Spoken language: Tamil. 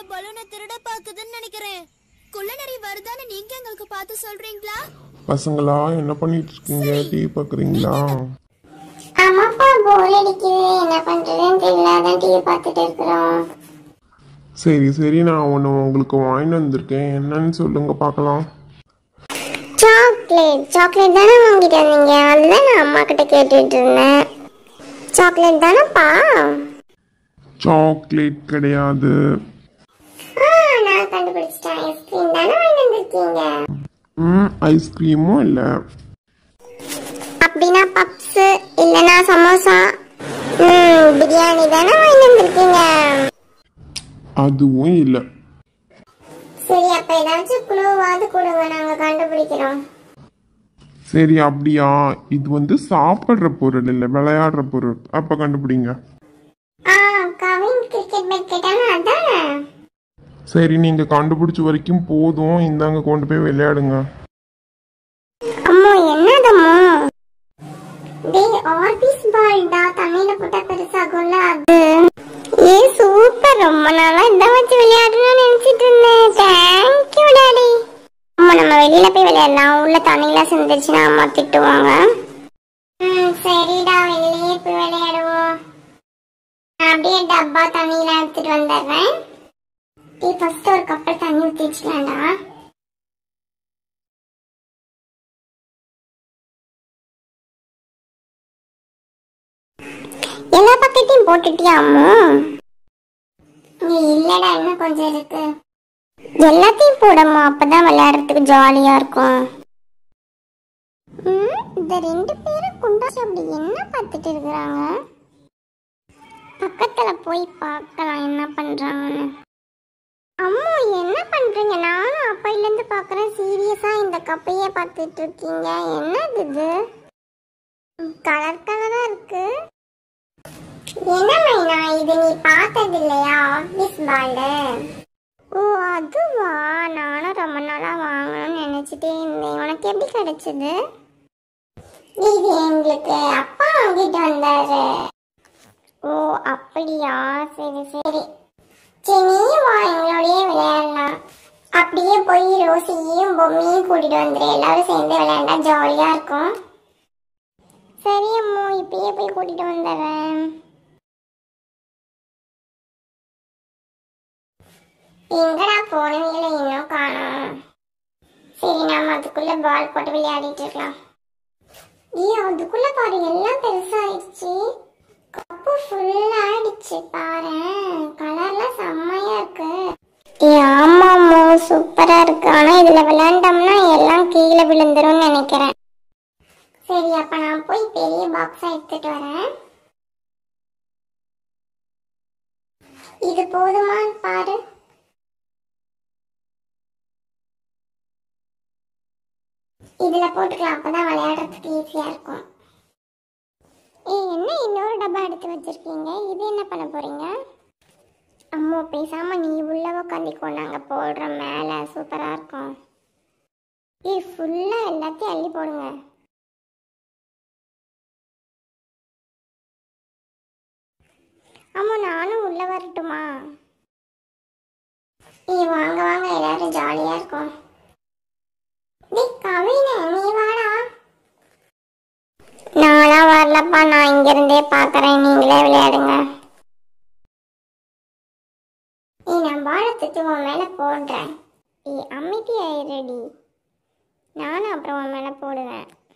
பலூனை திருட பாக்குதுன்னு நினைக்கிறேன் குள்ள நிறைய வருதான்னு நீங்க எங்களுக்கு பார்த்து சொல்றீங்களா பசங்களா என்ன பண்ணிட்டு இருக்கீங்க டிவி பார்க்குறீங்களா ஆமாப்பா போர் அடிக்குது என்ன பண்றதுன்னு தெரியல அதான் டிவி பார்த்துட்டு இருக்கிறோம் சரி சரி நான் ஒன்று உங்களுக்கு வாங்கிட்டு வந்திருக்கேன் என்னன்னு சொல்லுங்க பார்க்கலாம் சாக்லேட் சாக்லேட் தானே வாங்கிட்டு வந்தீங்க அதுதான் நான் அம்மா கிட்ட கேட்டுட்டு இருந்தேன் சாக்லேட் தானேப்பா சாக்லேட் கிடையாது ஆ நான் கண்டுபிடிச்சிட்டேன் ஐஸ்கிரீம் தானே வாங்கிட்டு வந்திருக்கீங்க ம் ஐஸ்கிரீமும் இல்லை அப்படின்னா பப்ஸ் இல்லைன்னா சமோசா ம் பிரியாணி தானே வாங்கிட்டு வந்திருக்கீங்க அதுவும் இல்லை சரி அப்ப ஏதாச்சும் குழுவாவது கொடுங்க நாங்க கண்டுபிடிக்கிறோம் சரி அப்படியா இது வந்து சாப்பிட்ற பொருள் இல்லை விளையாடுற பொருள் அப்போ கண்டுபிடிங்க ஆ கவின் கிரிக்கெட் பேட் கேட்டானா அதானே சரி நீங்கள் கண்டுபிடிச்ச வரைக்கும் போதும் இந்தாங்க கொண்டு போய் விளையாடுங்க அம்மா என்னதம்மா டேய் ஆர்பிஸ் பால்டா தண்ணியில போட்டா பெருசாகும்ல அது ஏ சூப்பர் ரொம்ப நாளா இத வச்சு விளையாடணும்னு நினைச்சிட்டு இருந்தேன் தேங்க்யூ டாடி அம்மா நம்ம வெளியில போய் விளையாடலாம் உள்ள தண்ணியில சிந்திருச்சுன்னா அம்மா திட்டுவாங்க ம் சரிடா வெளியே போய் விளையாடுவோம் நான் அப்படியே டப்பா தண்ணியில எடுத்துட்டு வந்துடுறேன் டீ ஃபர்ஸ்ட் ஒரு கப்பல் தண்ணி ஊற்றி வச்சுக்கலாம்டா எல்லா பக்கத்தையும் போட்டுட்டியா அம்மு இல்லடா இன்னும் கொஞ்சம் இருக்கு எல்லாத்தையும் போடம்மா அப்பதான் விளையாடுறதுக்கு ஜாலியா இருக்கும் ம், இந்த ரெண்டு பேரும் குண்டாஸ் அப்படி என்ன பார்த்துட்டு இருக்கிறாங்க பக்கத்துல போய் பார்க்கலாம் என்ன பண்றாங்கன்னு அம்மா என்ன பண்றீங்க நானும் அப்பையில இருந்து பாக்குறேன் சீரியஸா இந்த கப்பையே பார்த்துட்டு இருக்கீங்க என்னது இது கலர் கலரா இருக்கு என்ன மைனா இது நீ பார்த்தது இல்லையா ஆஃபீஸ் பால் ஓ அதுவா நானும் ரொம்ப நாளா வாங்கணும்னு நினைச்சிட்டே இருந்தேன் உனக்கு எப்படி கிடைச்சது இது எங்களுக்கு அப்பா வாங்கிட்டு வந்தாரு ஓ அப்படியா சரி சரி சரி நீயும் வா எங்களோடயே விளையாடலாம் அப்படியே போய் ரோசியையும் பொம்மையும் கூட்டிட்டு வந்துரு எல்லாரும் சேர்ந்து விளையாண்டா ஜாலியா இருக்கும் சரி அம்மு இப்பயே போய் கூட்டிட்டு வந்துடுறேன் எங்கடா போனவங்கள இன்னும் காணோம் சரி நாம அதுக்குள்ள பால் போட்டு விளையாடிட்டு இருக்கலாம் ஏ அதுக்குள்ள பாரு எல்லாம் பெருசாயிடுச்சு கப்பு ஃபுல்லா ஆயிடுச்சு பாரு கலர்லாம் செம்மையா இருக்கு ஏ ஆமாம்மா சூப்பரா இருக்கு ஆனா இதுல விளையாண்டோம்னா எல்லாம் கீழே விழுந்துரும்னு நினைக்கிறேன் சரி அப்ப நான் போய் பெரிய பாக்ஸா எடுத்துட்டு வரேன் இது போதுமான்னு பாரு இதுல போட்டுக்கலாம் அப்பதான் விளையாடுறதுக்கு ஈஸியா இருக்கும் ஏய் என்ன இன்னொரு டப்பா எடுத்து வச்சிருக்கீங்க இது என்ன பண்ண போறீங்க அம்மா பேசாம நீ உள்ள உட்காந்துக்கோ நாங்க போடுறோம் மேல சூப்பரா இருக்கும் ஏய் ஃபுல்லா எல்லாத்தையும் அள்ளி போடுங்க ஆமா நானும் உள்ள வரட்டுமா ஏய் வாங்க வாங்க எல்லாரும் ஜாலியா இருக்கும் டேய் கவினே நீ வாடா நான்லாம் வரலப்பா நான் இங்க இருந்தே பாக்குறேன் நீங்களே விளையாடுங்க ஏய் நான் பாலத்துக்கு உன் மேல போடுறேன் ஏய் அமைதியாயிரடி நானும் அப்புறம் உன் மேல போடுவேன்